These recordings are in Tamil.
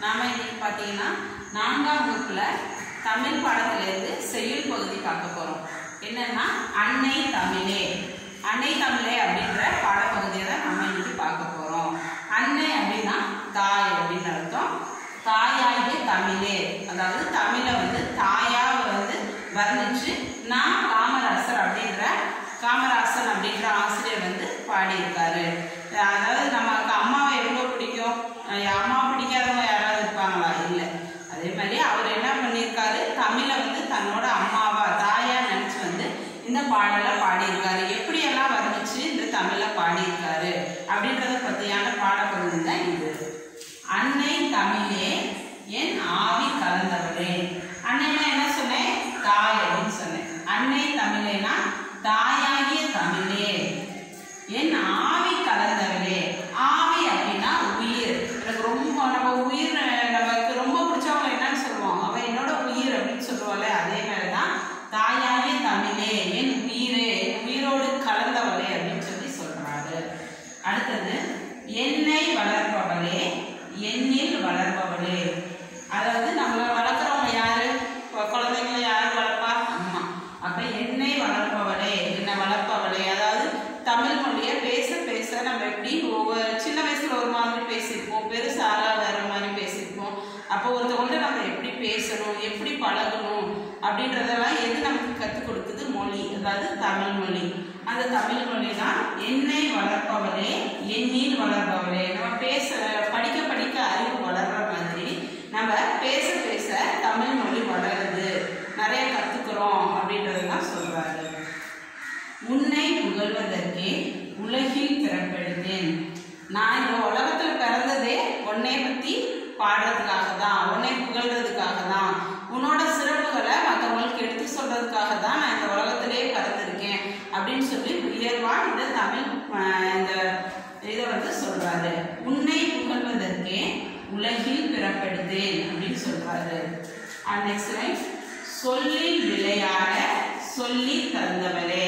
நாம இன்னைக்கு பார்த்தீங்கன்னா நான்காம் வகுப்புல தமிழ் பாடத்திலிருந்து செய்யுள் பகுதி பார்க்க போறோம் என்னன்னா அன்னை தமிழே அன்னை தமிழே அப்படின்ற பாடப்பகுதியை தான் நம்ம இன்னைக்கு பார்க்க போறோம் அன்னை அப்படின்னா தாய் அப்படின்னு அர்த்தம் தாயாகிய தமிழே அதாவது தமிழை வந்து தாயா வந்து வர்ணிச்சு நான் காமராசர் அப்படின்ற காமராசன் அப்படின்ற ஆசிரியர் வந்து பாடியிருக்காரு அதாவது நமக்கு அம்மாவை எவ்வளோ பிடிக்கும் அஹ் அம்மா பிடிக்காதவங்க யாராவது இருப்பாங்களா இல்லை அதே மாதிரி அவர் என்ன பண்ணியிருக்காரு தமிழை வந்து தன்னோட அம்மாவா தாயா நினச்சி வந்து இந்த பாடலை பாடியிருக்காரு எப்படியெல்லாம் வர்ணிச்சு இந்த தமிழை பாடியிருக்காரு அப்படின்றத பற்றியான பாடப்பகுதி தான் இது அன்னை தமிழே என் ஆவி கலந்தவளே அன்னைனா என்ன சொன்னேன் தாய் அப்படின்னு சொன்னேன் அன்னை தமிழேனா தாயாகிய தமிழே என் ஆவி கலந்தவளே ஆவி அப்படின்னா உயிர் எனக்கு ரொம்ப நம்ம உயிர் நமக்கு ரொம்ப பிடிச்சவங்க என்னன்னு சொல்லுவோம் அவ என்னோட உயிர் அப்படின்னு சொல்லுவாள் அதே மாதிரி தான் தாயாகிய தமிழே என் உயிரே என் உயிரோடு கலந்தவளே அப்படின்னு சொல்லி சொல்றாரு அடுத்தது என்னை வளர்ப்பவளே என்னில் வளர்ப்பவளே அதாவது நம்மளை வளர்க்குறவங்க யாரு கொ- குழந்தைங்களை யாரு வளர்ப்பா அம்மா அப்ப என்னை வளர்ப்பவளே என்னை வளர்ப்பவளே அதாவது தமிழ் மொழியை பேச பேச நம்ம எப்படி ஒவ்வொரு சின்ன வயசுல ஒரு மாதிரி பேசியிருப்போம் பெருசாக வேற மாதிரி பேசியிருப்போம் அப்போ ஒருத்தவங்கள்ட்ட நம்ம எப்படி பேசணும் எப்படி பழகணும் அப்படின்றதெல்லாம் எது நமக்கு கற்றுக் கொடுக்குது மொழி அதாவது தமிழ் மொழி அந்த தமிழ் மொழி தான் என்னை வளர்ப்பவளே எண்ணில் வளர்ப்பவளே நம்ம பேச படிக்க படிக்க அறிவு வளர்ற மாதிரி நம்ம பேச பேச தமிழ் மொழி வளருது நிறைய கற்றுக்குறோம் அப்படின்றதெல்லாம் சொல்றாரு உன்னை புகழ்வதற்கே உலகில் பிறப்பெடுத்தேன் நான் இந்த உலகத்துல பிறந்ததே உன்னை பத்தி பாடுறதுக்காக தான் உன்னை புகழ்றதுக்காக தான் உன்னோட சிறப்புகளை மற்றவங்களுக்கு எடுத்து சொல்றதுக்காக தான் நான் இந்த உலகத்திலே பிறந்திருக்கேன் அப்படின்னு சொல்லி உயர்வா இந்த தமிழ் ஆஹ், இந்த இதை வந்து சொல்றாரு உன்னை புகழ்வதற்கே உலகில் பிறப்பெடுத்தேன் அப்படின்னு சொல்றாரு நெக்ஸ்ட் லைன் சொல்லில் விளையாட சொல்லி தந்தவளே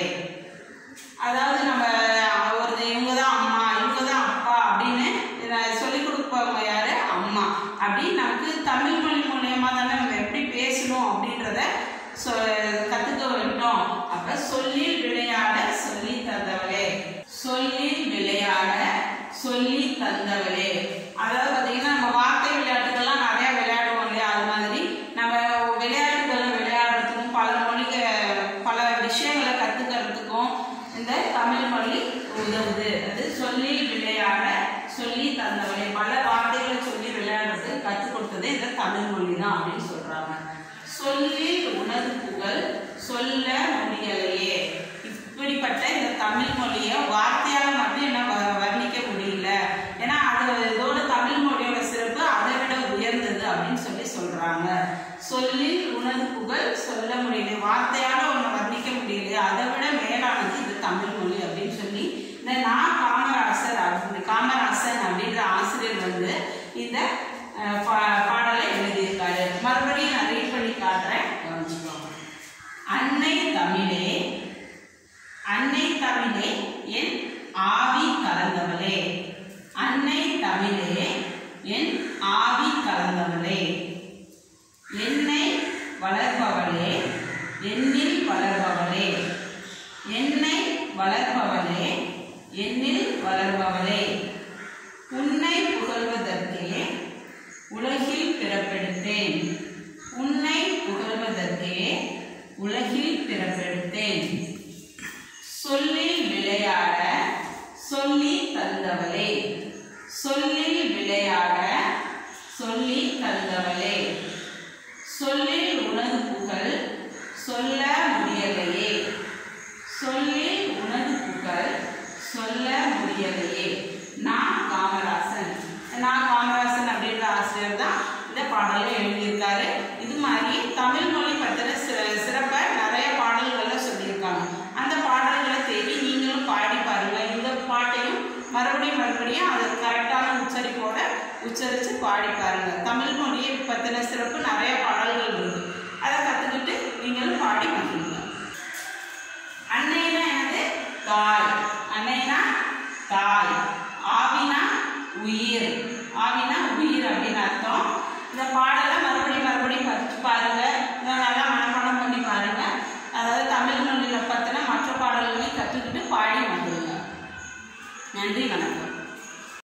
அதாவது நம்ம ஒரு இவங்க தான் அம்மா இவங்க தான் அப்பா அப்படின்னு சொல்லி கொடுப்பவங்க யாரு அம்மா அப்படி நமக்கு தமிழ் மொழி மூலியமா தானே நம்ம எப்படி பேசணும் அப்படின்றத சொ கத்துக்க விட்டோம் அப்ப சொல்லி விளையாட சொல்லி தந்தவளே சொல்லி விளையாட சொல்லி தந்தவளே அதாவது பார்த்தீங்கன்னா நம்ம வார்த்தை விளையாட்டுகள்லாம் நிறைய விளையாடுவோம் இல்லையா அது மாதிரி நம்ம விளையாட்டுகளை விளையாடுறதுக்கும் பல மொழிக பல விஷயங்களை கத்துக்கிறதுக்கும் இந்த தமிழ் மொழி உதவுது அது சொல்லி விளையாட சொல்லி தந்தவளை பல வார்த்தைகளை சொல்லி விளையாடுறது கற்றுக் கொடுத்ததே இந்த தமிழ் மொழி தான் அப்படின்னு சொல்றாங்க சொல்லி உனது புகழ் சொல்ல முடியலையே இப்படிப்பட்ட இந்த தமிழ் மொழியை வார்த்தையால் மட்டும் என்ன வ- வர்ணிக்க முடியல ஏன்னா அது இதோட தமிழ் மொழியோட சிறப்பு அதை விட உயர்ந்தது அப்படின்னு சொல்லி சொல்றாங்க சொல்லி உனது புகழ் சொல்ல முடியல வார்த்தையால ஒன்று வர்ணிக்க முடியல அதை விட மேலானது இது தமிழ் மொழி அப்படின்னு சொல்லி இந்த நான் காமராசர் அப்படி காமராசன் அப்படின்ற ஆசிரியர் வந்து இந்த அஹ், பா- பாடலை எழுதியிருக்காரு மறுபடியும் நான் ரீட் பண்ணி காட்டுறேன் கவனிச்சுக்கோங்க அன்னை தமிழே அன்னை தமிழே என் ஆவி கலந்தவளே அன்னை தமிழே என் ஆவி கலந்தவளே என்னை வளர்ப்பவளே என்னில் வளர்பவளே என்னை வளர்ப்பவளே என்னில் வளர்பவளே உன்னை புகழ்வதற்கே உலகில் பிறப்பெடுத்தேன் உன்னை புகழ்வதற்கே உலகில் பிறப்பெடுத்தேன் சொல்லில் விளையாட சொல்லி தந்தவளே சொல்லில் விளையாட சொல்லி தந்தவளே சொல்லில் உனது புகழ் சொல்ல முடியலையே சொல்லில் உனது புகழ் சொல்ல முடியலையே நான் காமராசன் நான் காமராசன் அப்படின்ற ஆசிரியர் தான் இந்த பாடலை எழுதியிருக்காரு இது மாதிரி தமிழ் மொழி பற்றின சிற சிறப்பை நிறைய பாடல்கள்ல சொல்லியிருக்காங்க அந்த பாடல்களை தேடி நீங்களும் பாடி பாருங்க இந்த பாட்டையும் மறுபடியும் மறுபடியும் அது கரெக்டான உச்சரிப்போட உச்சரித்து பாடி பாருங்க தமிழ் மொழியை பற்றின சிறப்பு நிறைய பாடல்கள் இருக்கு அதை கற்றுக்கிட்டு நீங்களும் பாடி மகிழுங்க அன்னைனா என்னது தாய் அன்னைனா தாய் ஆவினா உயிர் ஆவினா உயிர் அப்படின்னு அர்த்தம் நன்றி வணக்கம்